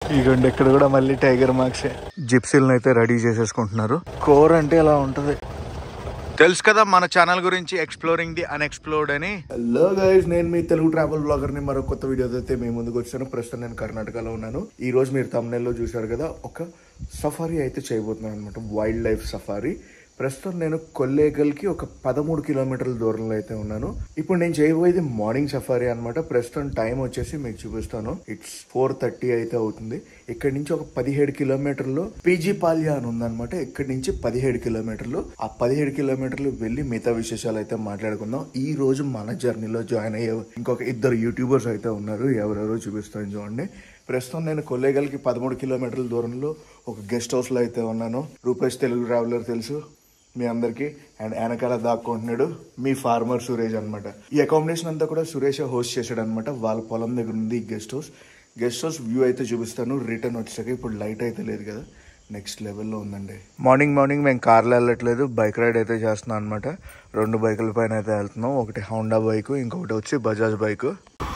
ఇగోండి ఇక్కడ కూడా మళ్ళీ టైగర్ మార్క్స్ జిప్సీలను అయితే రెడీ చేసేసుకుంటున్నారు కోర్ అంటే ఇలా ఉంటది తెలుసు కదా మన ఛానల్ గురించి ఎక్స్ప్లోరింగ్ ది అన్ఎక్స్ప్లోర్డ్ అని హలో గైస్ నేను మీ తెలుగు ట్రావెల్ బ్లాగర్ ని మరో కొత్త వీడియోతో అయితే మేము ముందుకు వచ్చాను ప్రస్తుతం నేను కర్ణాటకలో ఉన్నాను ఈ రోజు మీరు తమిళలో చూశారు కదా ఒక సఫారీ అయితే చేయబోతున్నాను అనమాట వైల్డ్ లైఫ్ సఫారీ ప్రస్తుతం నేను కొల్లేగల్కి ఒక పదమూడు కిలోమీటర్ల దూరంలో అయితే ఉన్నాను ఇప్పుడు నేను చేయబోయేది మార్నింగ్ సఫారీ అన్నమాట ప్రస్తుతం టైం వచ్చేసి మీకు చూపిస్తాను ఇట్స్ ఫోర్ థర్టీ అయితే అవుతుంది ఇక్కడ నుంచి ఒక పదిహేడు కిలోమీటర్లు పీజీ పాల్యా అని ఉందన్నమాట ఇక్కడ నుంచి పదిహేడు కిలోమీటర్లు ఆ పదిహేడు కిలోమీటర్లు వెళ్ళి మిగతా విశేషాలు అయితే మాట్లాడుకుందాం ఈ రోజు మన జర్నీలో జాయిన్ అయ్యే ఇంకొక ఇద్దరు యూట్యూబర్స్ అయితే ఉన్నారు ఎవరెవరో చూపిస్తాను చూడండి ప్రస్తుతం నేను కొల్లేగల్కి పదమూడు కిలోమీటర్ల దూరంలో ఒక గెస్ట్ హౌస్లో అయితే ఉన్నాను రూపేష్ తెలుగు ట్రావెలర్ తెలుసు మీ అందరికి అండ్ వెనకాల దాక్కుంటున్నాడు మీ ఫార్మర్ సురేష్ అన్నమాట ఈ అకామిడేషన్ అంతా కూడా సురేష్ హోస్ట్ చేశాడు అనమాట వాళ్ళ పొలం దగ్గర ఉంది ఈ guest house guest house view అయితే చూపిస్తాను రిటర్న్ వచ్చాక ఇప్పుడు లైట్ అయితే లేదు కదా నెక్స్ట్ లెవెల్లో ఉందండి మార్నింగ్ మార్నింగ్ మేము కార్లో వెళ్ళట్లేదు బైక్ రైడ్ అయితే చేస్తున్నాం అనమాట రెండు బైకుల పైన అయితే వెళ్తున్నాం ఒకటి హోండా బైక్ ఇంకొకటి వచ్చి బజాజ్ బైక్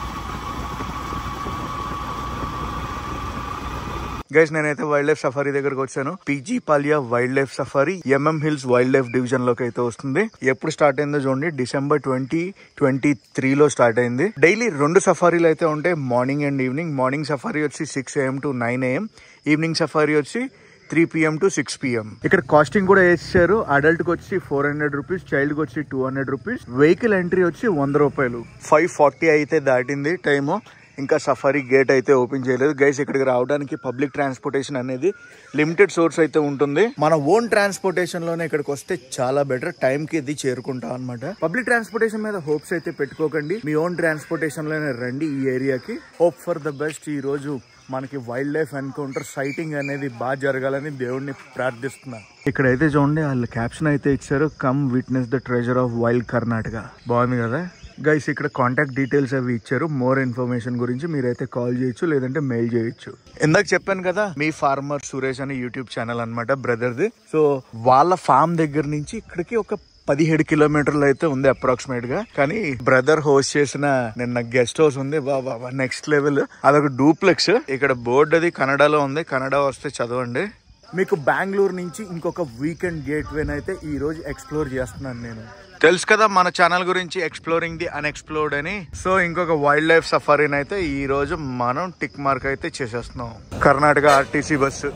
గైస్ నేనైతే వైల్డ్ లైఫ్ సఫారీ దగ్గరకు వచ్చాను PG Palya wildlife safari MM hills wildlife division లోకి అయితే వస్తుంది ఎప్పుడు స్టార్ట్ అయిందో చూడండి డిసెంబర్ ట్వంటీ ట్వంటీ త్రీలో స్టార్ట్ అయింది డైలీ రెండు సఫారీలు అయితే ఉంటాయి morning and evening morning safari వచ్చి six AM to nine AM evening safari వచ్చి three PM to six PM ఇక్కడ కాస్టింగ్ కూడా వేసారు అడల్ట్ కి వచ్చి ఫోర్ హండ్రెడ్ రూపీస్ చైల్డ్ కి వచ్చి two hundred rupees vehicle entry వచ్చి వంద రూపాయలు ఫైవ్ ఫార్టీ అయితే దాటింది టైము ఇంకా సఫారీ గేట్ అయితే ఓపెన్ చేయలేదు గైస్ ఇక్కడికి రావడానికి పబ్లిక్ ట్రాన్స్పోర్టేషన్ అనేది లిమిటెడ్ సోర్స్ అయితే ఉంటుంది మన ఓన్ ట్రాన్స్పోర్టేషన్ లోనే ఇక్కడికి వస్తే చాలా బెటర్ టైం కి ఇది చేరుకుంటాం అనమాట పబ్లిక్ ట్రాన్స్పోర్టేషన్ మీద హోప్స్ అయితే పెట్టుకోకండి మీ ఓన్ ట్రాన్స్పోర్టేషన్ లోనే రండి ఈ ఏరియాకి హోప్ ఫర్ ద బెస్ట్ ఈ రోజు మనకి వైల్డ్ లైఫ్ ఎన్కౌంటర్ సైటింగ్ అనేది బాగా జరగాలని దేవుడిని ప్రార్థిస్తున్నాను ఇక్కడైతే చూడండి వాళ్ళు క్యాప్షన్ అయితే ఇచ్చారు come witness the treasure of wild Karnataka బాగుంది కదా గైస్ ఇక్కడ కాంటాక్ట్ డీటెయిల్స్ అవి ఇచ్చారు మోర్ ఇన్ఫర్మేషన్ గురించి మీరైతే కాల్ చేయొచ్చు లేదంటే మెయిల్ చేయొచ్చు ఇందాక చెప్పాను కదా మీ ఫార్మర్ సురేష్ అనే యూట్యూబ్ ఛానల్ అనమాట బ్రదర్ది సో వాళ్ళ ఫామ్ దగ్గర నుంచి ఇక్కడికి ఒక పదిహేడు కిలోమీటర్లు అయితే ఉంది అప్రాక్సిమేట్ గా కానీ బ్రదర్ హోస్ట్ చేసిన నిన్న గెస్ట్ హౌస్ ఉంది బాబా నెక్స్ట్ లెవెల్ అదొక డూప్లెక్స్ ఇక్కడ బోర్డు అది కన్నడలో ఉంది కన్నడ వస్తే చదవండి మీకు బెంగళూరు నుంచి ఇంకొక వీకెండ్ గేట్ వేన్ అయితే ఈ రోజు ఎక్స్ప్లోర్ చేస్తున్నాను నేను తెలుసు కదా మన ఛానల్ గురించి ఎక్స్ప్లోరింగ్ ది అన్ఎక్స్ప్లోర్డ్ అని సో ఇంకొక వైల్డ్ లైఫ్ సఫారీని అయితే ఈ రోజు మనం టిక్ మార్క్ అయితే చేసేస్తున్నాం కర్ణాటక ఆర్టీసీ బస్సు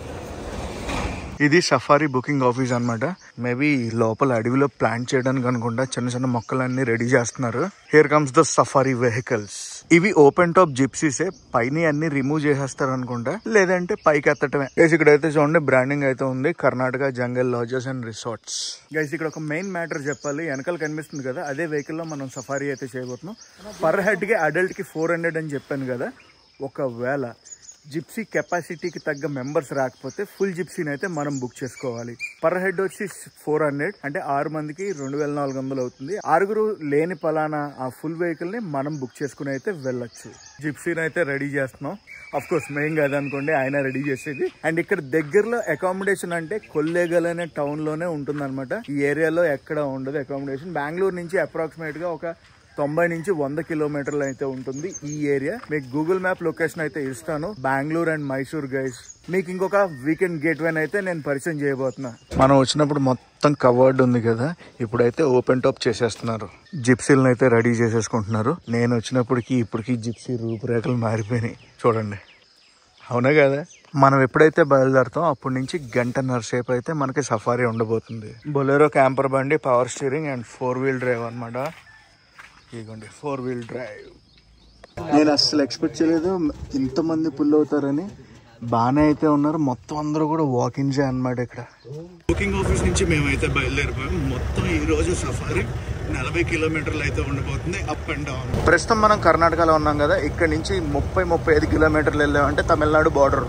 ఇది సఫారీ బుకింగ్ ఆఫీస్ అన్నమాట మేబీ లోపల అడవిలో ప్లాంట్ చేయడానికి అనుకుంటా చిన్న చిన్న మొక్కలన్నీ రెడీ చేస్తున్నారు here comes the safari vehicles ఇవి ఓపెన్ టాప్ జిప్సీసే పైన అన్ని రిమూవ్ చేసేస్తారు అనుకుంటా లేదంటే పైకి ఎత్తటమే గైస్ ఇక్కడ అయితే చూడండి బ్రాండింగ్ అయితే ఉంది Karnataka jungle lodges and resorts guys ఇక్కడ ఒక మెయిన్ మ్యాటర్ చెప్పాలి వెనకాల కనిపిస్తుంది కదా అదే వెహికల్ లో మనం సఫారీ అయితే చేయబోతున్నాం పర్ హెడ్ కి అడల్ట్ కి ఫోర్ హండ్రెడ్ అని చెప్పాను కదా ఒకవేళ జిప్సీ కెపాసిటీకి తగ్గ మెంబర్స్ రాకపోతే ఫుల్ జిప్సీని అయితే మనం బుక్ చేసుకోవాలి పర్ హెడ్ వచ్చి ఫోర్ హండ్రెడ్ అంటే ఆరు మందికి రెండు వేల నాలుగు వందలు అవుతుంది ఆరుగురు లేని పలానా ఆ ఫుల్ వెహికల్ ని మనం బుక్ చేసుకుని అయితే వెళ్ళొచ్చు జిప్సీని అయితే రెడీ చేస్తున్నాం అఫ్ కోర్స్ మెయిన్ కాదనుకోండి ఆయన రెడీ చేసేది అండ్ ఇక్కడ దగ్గరలో అకామిడేషన్ అంటే కొల్లేగల్ అనే టౌన్ లోనే ఉంటుంది ఈ ఏరియాలో ఎక్కడ ఉండదు అకామిడేషన్ బెంగళూరు నుంచి అప్రాక్సిమేట్ గా ఒక తొంభై నుంచి వంద కిలోమీటర్లు అయితే ఉంటుంది ఈ ఏరియా మీకు గూగుల్ మ్యాప్ లొకేషన్ అయితే ఇస్తాను బెంగళూరు అండ్ మైసూర్ గైస్ మీకు ఇంకొక వీకెండ్ గేట్ వేన్ అయితే నేను పరిచయం చేయబోతున్నా మనం వచ్చినప్పుడు మొత్తం కవర్డ్ ఉంది కదా ఇప్పుడైతే ఓపెన్ టాప్ చేసేస్తున్నారు జిప్సీలను అయితే రెడీ చేసేసుకుంటున్నారు నేను వచ్చినప్పటికి ఇప్పటికి జిప్సీ రూపురేఖలు మారిపోయినాయి చూడండి అవునా కదా మనం ఎప్పుడైతే బయలుదేరుతాం అప్పటి నుంచి గంటన్నర సేపు అయితే మనకి సఫారీ ఉండబోతుంది బొలెరో క్యాంపర్ బండి power steering and four wheel drive అన్నమాట ఇదిగోండి ఫోర్ వీల్ డ్రైవ్ నేను అస్సలు ఎక్స్పెక్ట్ చేయలేదు ఇంతమంది పుల్ అవుతారని బాగానే అయితే ఉన్నారు మొత్తం అందరూ కూడా వాకింగ్సే అన్నమాట ఇక్కడ బుకింగ్ ఆఫీస్ నుంచి మేమైతే బయలుదేరిపోయాం మొత్తం ఈ రోజు సఫారీ నలభై కిలోమీటర్లు అయితే ఉండబోతుంది అప్ అండ్ డౌన్ ప్రస్తుతం మనం కర్ణాటకలో ఉన్నాం కదా ఇక్కడ నుంచి ముప్పై ముప్పై ఐదు కిలోమీటర్లు వెళ్ళామంటే తమిళనాడు బార్డర్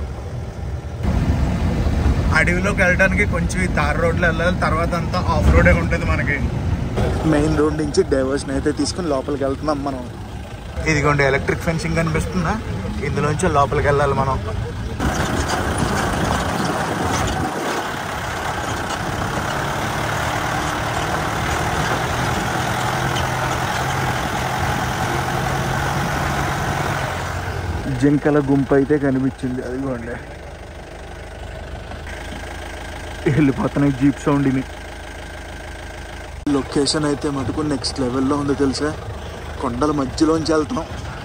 అడవిలోకి వెళ్ళడానికి కొంచెం ఈ తార్ రోడ్లో వెళ్ళాలి తర్వాత అంతా ఆఫ్ రోడే ఉంటుంది మనకి మెయిన్ రోడ్ నుంచి డైవర్షన్ అయితే తీసుకుని లోపలికి వెళ్తున్నాం మనం ఇదిగోండి ఎలక్ట్రిక్ ఫెన్సింగ్ కనిపిస్తుందా ఇందులోంచి లోపలికి వెళ్ళాలి మనం జింకల గుంపు అయితే కనిపించింది అదిగోండి వెళ్ళిపోతున్నాయి జీప్ సౌండ్ని లొకేషన్ అయితే మటుకు నెక్స్ట్ లెవెల్లో ఉంది తెలుసా కొండల మధ్యలోంచి వెళ్తాం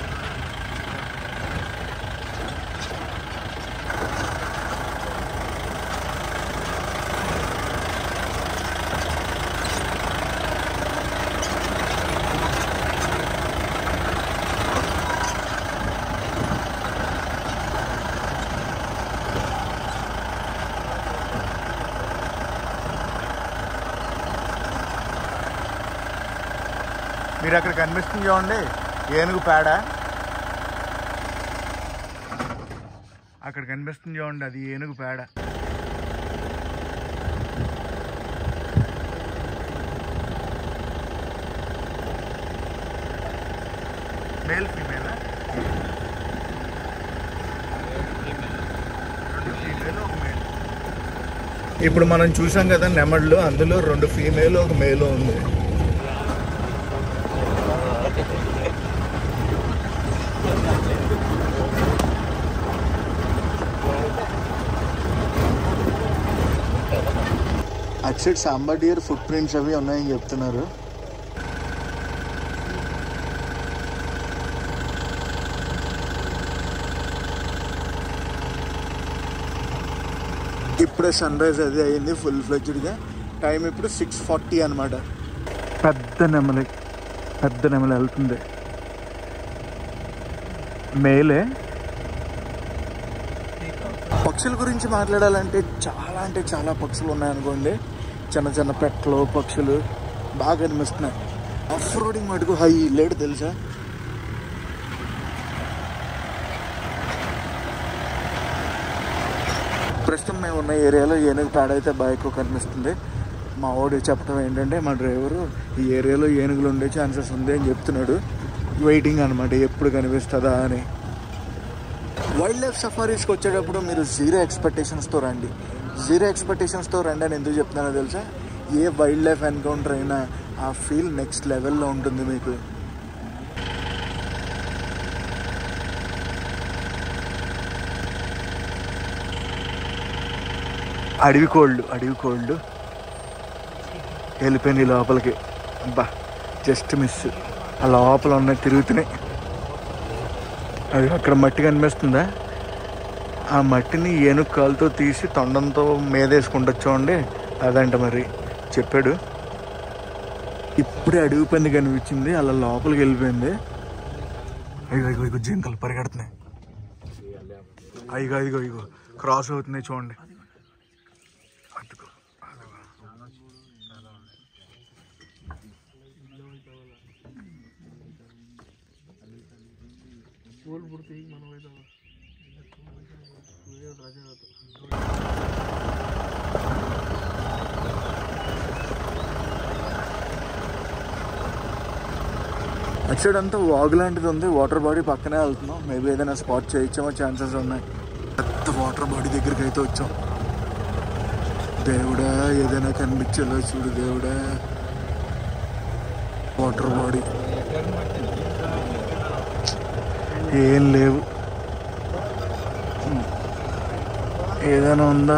మీరు అక్కడ కనిపిస్తుంది చూడండి ఏనుగు పేడ అక్కడ కనిపిస్తుంది చూడండి అది ఏనుగు పేడ మేల్ ఫీమేల్ ఇప్పుడు మనం చూసాం కదా నెమళ్ళు అందులో రెండు ఫీమేల్ ఒక మేల్ ఉంది అటు side sambar deer footprints అవి ఉన్నాయని చెప్తున్నారు ఇప్పుడే సన్ రైజ్ అది అయింది ఫుల్ ఫ్లెడ్జ్డ్గా టైం ఇప్పుడు సిక్స్ ఫార్టీ అనమాట పెద్ద నెమలి పెద్ద నెమలి వెళ్తుంది మేలే పక్షుల గురించి మాట్లాడాలంటే చాలా అంటే చాలా పక్షులు ఉన్నాయనుకోండి చిన్న చిన్న పెట్టలు పక్షులు బాగా అనిపిస్తున్నాయి ఆఫ్ రోడింగ్ మటుకు హై లేడు తెలుసా ప్రస్తుతం మేము ఉన్న ఏరియాలో ఏనుగు పేడ అయితే బాగా ఎక్కువ కనిపిస్తుంది మా వాడు చెప్పడం ఏంటంటే మా డ్రైవరు ఈ ఏరియాలో ఏనుగులు ఉండే ఛాన్సెస్ ఉంది అని చెప్తున్నాడు వెయిటింగ్ అనమాట ఎప్పుడు కనిపిస్తుందా అని వైల్డ్ లైఫ్ సఫారీస్కి వచ్చేటప్పుడు మీరు జీరో ఎక్స్పెక్టేషన్స్తో రండి జీరో ఎక్స్పెక్టేషన్స్తో రండి అని ఎందుకు చెప్తున్నానో తెలుసా ఏ వైల్డ్ లైఫ్ ఎన్కౌంటర్ అయినా ఆ ఫీల్ నెక్స్ట్ లెవెల్లో ఉంటుంది మీకు అడవి కోళ్ళు అడవి కోళ్ళు వెళ్ళిపోయింది లోపలికి అబ్బా జస్ట్ మిస్ ఆ లోపల ఉన్నాయి తిరుగుతున్నాయి అది అక్కడ మట్టి కనిపిస్తుందా ఆ మట్టిని ఏనుగు కాలుతో తీసి తొండంతో మీదేసుకుంటూ చూడండి అదంట మరి చెప్పాడు ఇప్పుడే అడుగు పంది కనిపించింది అలా లోపలికి వెళ్ళిపోయింది అయ్యో అయ్యో ఇగో జింకలు పరిగెడుతున్నాయి అయ్యో అయ్యో ఇగో క్రాస్ అవుతున్నాయి చూడండి అదిగో, అదిగో. అటు సైడ్ అంతా వాగు లాంటిది ఉంది వాటర్ బాడీ పక్కనే వెళ్తున్నాం మేబీ ఏదైనా స్పాట్ చేయించామో ఛాన్సెస్ ఉన్నాయి పెద్ద వాటర్ బాడీ దగ్గరికి అయితే వచ్చాం దేవుడా ఏదైనా కనిపించేలా చూడు దేవుడా వాటర్ బాడీ ఏం లేవు ఏదైనా ఉందా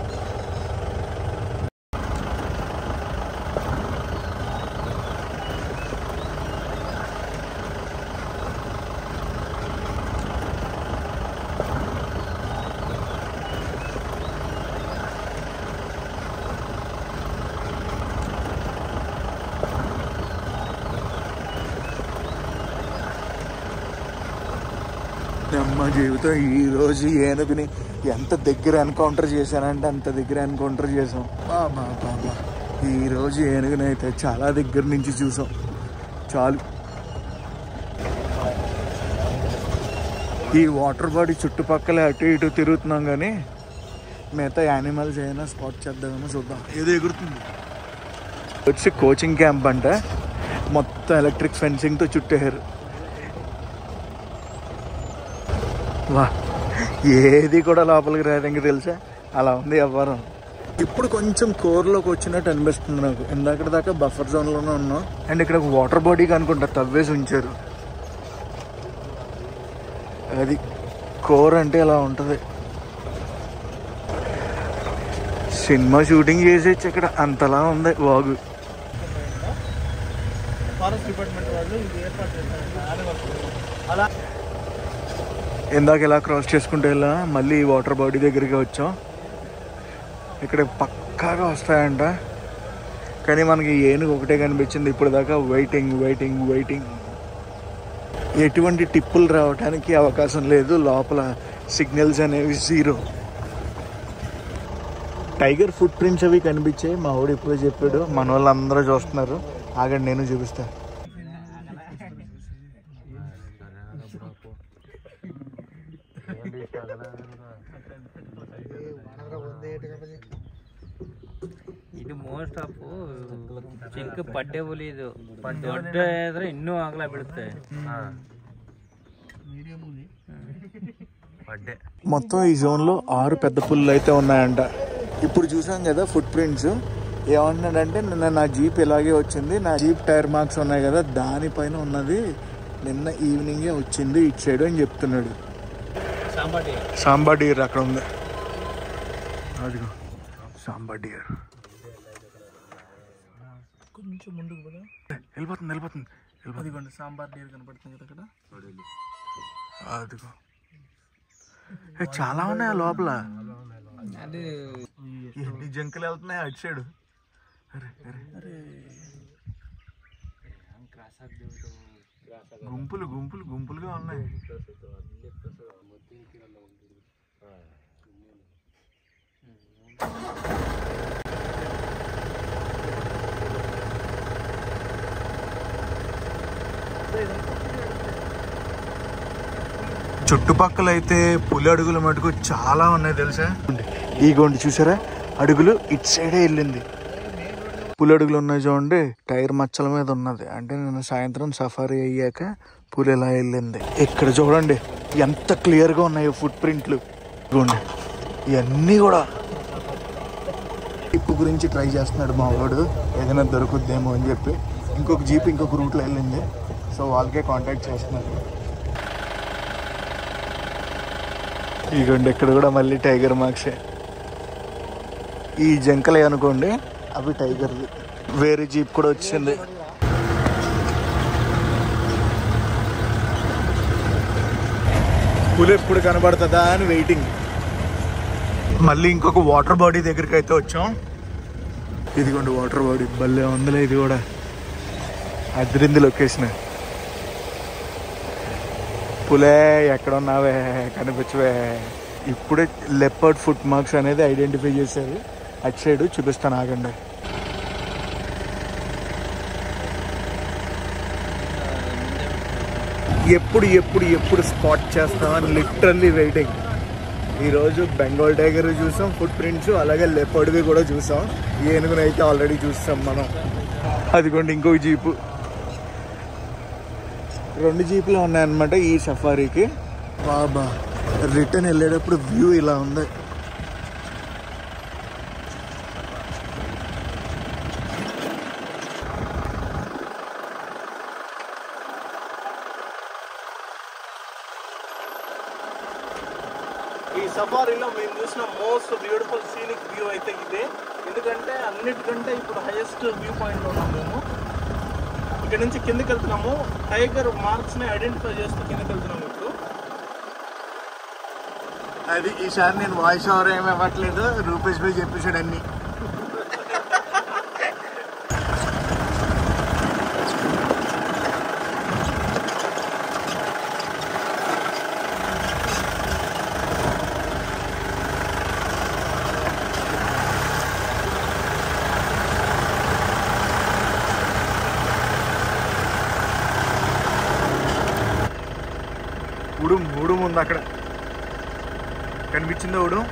అమ్మ జీవితం ఈ రోజు ఏనుగుని ఎంత దగ్గర ఎన్కౌంటర్ చేశానంటే అంత దగ్గర ఎన్కౌంటర్ చేసాం బాబా బాబా ఈ రోజు ఏనుగుని అయితే చాలా దగ్గర నుంచి చూసాం చాలు ఈ వాటర్ బాడీ చుట్టుపక్కల అటు ఇటు తిరుగుతున్నాం కానీ మిగతా యానిమల్స్ ఏమైనా స్పాట్ చేద్దామేమో చూద్దాం ఏదో ఎగురుతుంది వచ్చి కోచింగ్ క్యాంప్ అంట మొత్తం ఎలక్ట్రిక్ ఫెన్సింగ్తో చుట్టేశారు వా ఏది కూడా లోపలికి రాదు ఇంక తెలుసా అలా ఉంది వ్యవహారం ఇప్పుడు కొంచెం కోర్లోకి వచ్చినట్టు అనిపిస్తుంది నాకు ఇందాక దాకా బఫర్ జోన్లోనే ఉన్నాం అండ్ ఇక్కడ వాటర్ బాడీకి అనుకుంటా తవ్వేసి ఉంచారు అది కోర్ అంటే ఇలా ఉంటుంది సినిమా షూటింగ్ చేసేచ్చు ఇక్కడ అంతలా ఉంది వాగు ఫారెస్ట్ డిపార్ట్మెంట్ వాళ్ళు ఇది ఏర్పాటు చేశారు అలా ఇందాక ఇలా క్రాస్ చేసుకుంటే ఇలా మళ్ళీ ఈ వాటర్ బాడీ దగ్గరికి వచ్చాం ఇక్కడ పక్కాగా వస్తాయంట కానీ మనకి ఏనుగు ఒకటే కనిపించింది ఇప్పుడు దాకా వెయిటింగ్ వెయిటింగ్ వెయిటింగ్ ఎటువంటి టిప్పులు రావడానికి అవకాశం లేదు లోపల సిగ్నల్స్ అనేవి జీరో టైగర్ ఫుట్ ప్రింట్స్ అవి కనిపించాయి మా వాడు ఇప్పుడే చెప్పాడు మన వాళ్ళందరూ చూస్తున్నారు ఆగండి నేను చూపిస్తా ಇದು ಮೋಸ್ಟ್ ಆಫ್ ಚಿಕ್ಕ ಪಡ್ಡೆ ಹುಲಿ ಇದು ದೊಡ್ಡ ಆದ್ರೆ ಇನ್ನೂ ಆಗಲ ಬೀಳುತ್ತೆ మొత్తం ఈ జోన్ లో ఆరు పెద్ద పుల్లు అయితే ఉన్నాయంట ఇప్పుడు చూసాం కదా ఫుట్ ప్రింట్స్ ఏమన్నాడంటే నిన్న నా జీప్ ఇలాగే వచ్చింది నా జీప్ టైర్ మార్క్స్ ఉన్నాయి కదా దానిపైన ఉన్నది నిన్న ఈవినింగే వచ్చింది ఇటు సైడ్ అని చెప్తున్నాడు ಸಾಂಬಾಟಿ సాంబా డియర్ అక్కడ ఉంది అదిగో సాంబా డియర్ కొంచెం ముందుకు పోదా వెళ్ళిపోతుంది వెళ్ళిపోతుంది వెళ్ళిపోతుంది అదిగోండి సాంబార్ నీరు కనపడుతుంది కదా అక్కడ అదిగో ఏ, చాలా ఉన్నాయి ఆ లోపల ಅದು ఎన్ని జంకలు వెళ్తున్నాయి అటు సైడ్ అరే అరే గుంపులు గుంపులు గుంపులుగా ఉన్నాయి చుట్టుపక్కల అయితే పులి అడుగుల మటుకు చాలా ఉన్నాయి తెలుసా ఈ గోండి చూసారా అడుగులు ఇటు సైడే వెళ్ళింది పులి అడుగులు ఉన్నాయి చూడండి టైర్ మచ్చల మీద ఉన్నది అంటే నిన్న సాయంత్రం సఫారీ అయ్యాక పులి ఎలా వెళ్ళింది ఇక్కడ చూడండి ఎంత క్లియర్ గా ఉన్నాయో ఫుట్ ప్రింట్లు ఇదిగోండి ఇవన్నీ కూడా టిప్పు గురించి ట్రై చేస్తున్నాడు మా వాడు ఏదైనా దొరుకుద్దేమో అని చెప్పి ఇంకొక జీప్ ఇంకొక రూట్లో వెళ్ళింది సో వాళ్ళకే కాంటాక్ట్ చేస్తున్నారు ఇదిగోండి ఇక్కడ కూడా మళ్ళీ టైగర్ మార్క్సే ఈ జంకలే అనుకోండి అవి టైగర్ది వేరే జీప్ కూడా వచ్చింది పులి ఎప్పుడు కనబడుతుందా అని వెయిటింగ్ మళ్ళీ ఇంకొక వాటర్ బాడీ దగ్గరికి అయితే వచ్చాం ఇదిగోండి వాటర్ బాడీ భలే ఉందిలే ఇది కూడా అదిరింది లొకేషన్ పులే ఎక్కడ ఉన్నావే కనిపించవే ఇప్పుడే లెపర్డ్ ఫుట్ మార్క్స్ అనేది ఐడెంటిఫై చేశారు అటు సైడ్ చూపిస్తాను ఆగండి ఎప్పుడు ఎప్పుడు ఎప్పుడు స్పాట్ చేస్తామని లిటరల్లీ వెయిటింగ్ ఈరోజు బెంగాల్ టైగర్ చూసాం ఫుట్ ప్రింట్స్ అలాగే లెపర్డ్వి కూడా చూసాం ఏనుగునైతే ఆల్రెడీ చూసాం మనం అదిగోండి ఇంకొక జీపు రెండు జీపులు ఉన్నాయన్నమాట ఈ సఫారీకి బాబా రిటర్న్ వెళ్ళేటప్పుడు వ్యూ ఇలా ఉంది ఈ సఫారీలో మేము చూసిన మోస్ట్ బ్యూటిఫుల్ సీనిక్ వ్యూ అయితే ఇదే ఎందుకంటే అన్నిటికంటే ఇప్పుడు హైయెస్ట్ వ్యూ పాయింట్ ఉన్నాం మేము ఇక్కడ నుంచి కిందకి వెళ్తున్నాము టైగర్ మార్క్స్ ని ఐడెంటిఫై చేస్తూ కిందకి వెళ్తున్నాము ఇప్పుడు అది ఈసారి నేను వాయిస్ ఓవర్ ఏమి ఇవ్వట్లేదు రూపేష్ భాయ్ చెప్పేసాడు అన్ని ఉడుం ఉడుం ఉంది అక్కడ కనిపించిందా ఉడుం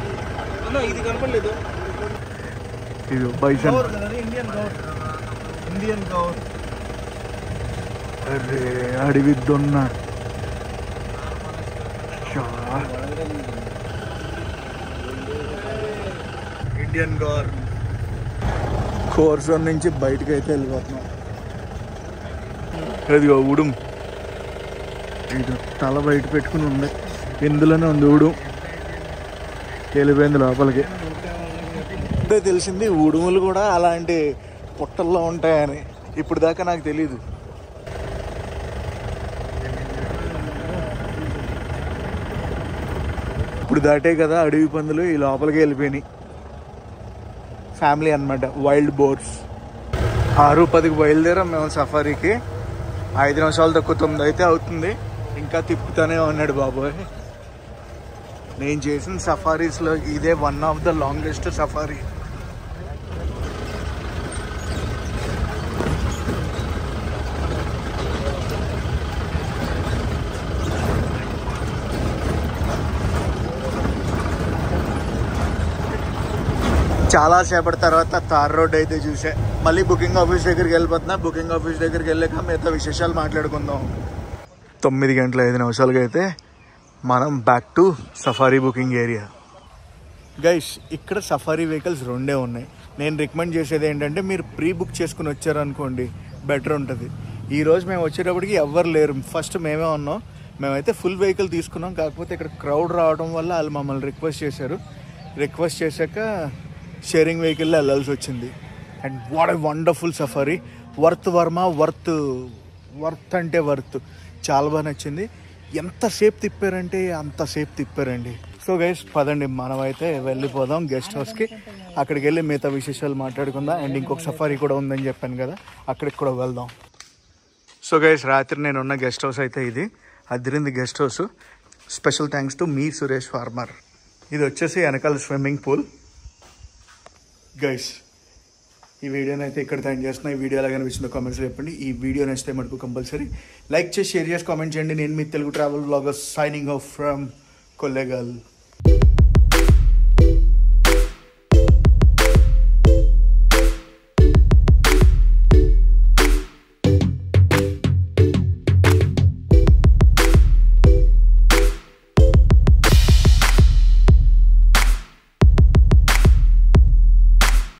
అన్న, ఇది కనపడలేదు ఇది బైసన్ గౌర్ కదా, అది ఇండియన్ గౌర్ ఇండియన్ గౌర్ అరే అడవి దొన్న చా. ఇండియన్ గౌర్ కోర్ జోన్ నుంచి బయటకు అయితే వెళ్ళిపోతున్నాం అదిగో ఉడుం ఇది తల బయట పెట్టుకుని ఉంది ఇందులోనే ఉంది ఉడుం వెళ్ళిపోయింది లోపలికి ఇప్పుడే తెలిసింది ఉడుములు కూడా అలాంటి పుట్టల్లో ఉంటాయని ఇప్పుడు దాకా నాకు తెలీదు ఇప్పుడు దాటే కదా అడవి పందులు ఈ లోపలికి వెళ్ళిపోయినాయి ఫ్యామిలీ అన్నమాట వైల్డ్ బోర్డ్స్ ఆరు పదికి బయలుదేరాం మేము సఫారీకి ఐదు నిమిషాలు తక్కువ తొమ్మిది అయితే అవుతుంది ఇంకా తిప్పుతానే ఉన్నాడు బాబోయ్ నేను చేసిన సఫారీస్లో ఇదే one of the longest safari చాలా సేపటి తర్వాత తార్ రోడ్ అయితే చూసా మళ్ళీ బుకింగ్ ఆఫీస్ దగ్గరికి వెళ్ళిపోతున్నా బుకింగ్ ఆఫీస్ దగ్గరికి వెళ్ళాక మిగతా విశేషాలు మాట్లాడుకుందాం తొమ్మిది గంటల ఐదు నిమిషాలకి అయితే మనం back to safari booking area guys ఇక్కడ సఫారీ వెహికల్స్ రెండే ఉన్నాయి నేను రికమెండ్ చేసేది ఏంటంటే మీరు ప్రీ బుక్ చేసుకుని వచ్చారనుకోండి బెటర్ ఉంటుంది ఈ రోజు మేము వచ్చేటప్పటికి ఎవ్వరు లేరు ఫస్ట్ మేమే ఉన్నాం మేమైతే ఫుల్ వెహికల్ తీసుకున్నాం కాకపోతే ఇక్కడ క్రౌడ్ రావడం వల్ల వాళ్ళు మమ్మల్ని రిక్వెస్ట్ చేశారు రిక్వెస్ట్ చేశాక షేరింగ్ వెహికల్లో వెళ్ళాల్సి వచ్చింది and what a wonderful safari worth వర్మ వర్త్ వర్త్ అంటే వర్త్ చాలా బాగా నచ్చింది ఎంతసేపు తిప్పారంటే అంతసేపు తిప్పారండి సో గైస్ పదండి మనం అయితే వెళ్ళిపోదాం గెస్ట్ హౌస్కి అక్కడికి వెళ్ళి మిగతా విశేషాలు మాట్లాడుకుందాం అండ్ ఇంకొక సఫారీ కూడా ఉందని చెప్పాను కదా అక్కడికి కూడా వెళ్దాం సో గైస్ రాత్రి నేను ఉన్న గెస్ట్ హౌస్ అయితే ఇది అదిరింది guest house special thanks to మీ సురేష్ ఫార్మర్ ఇది వచ్చేసి వెనకాల స్విమ్మింగ్ పూల్ గైస్ ఈ వీడియోని అయితే ఇక్కడ ఎండ్ చేస్తున్నా ఈ వీడియో ఎలా కనిపించిందో కామెంట్స్ చెప్పండి ఈ వీడియో నచ్చితే మటుకు కంపల్సరీ లైక్ చేసి షేర్ చేసి కామెంట్ చేయండి నేను మీ Telugu travel blogger signing off from కొల్లెగల్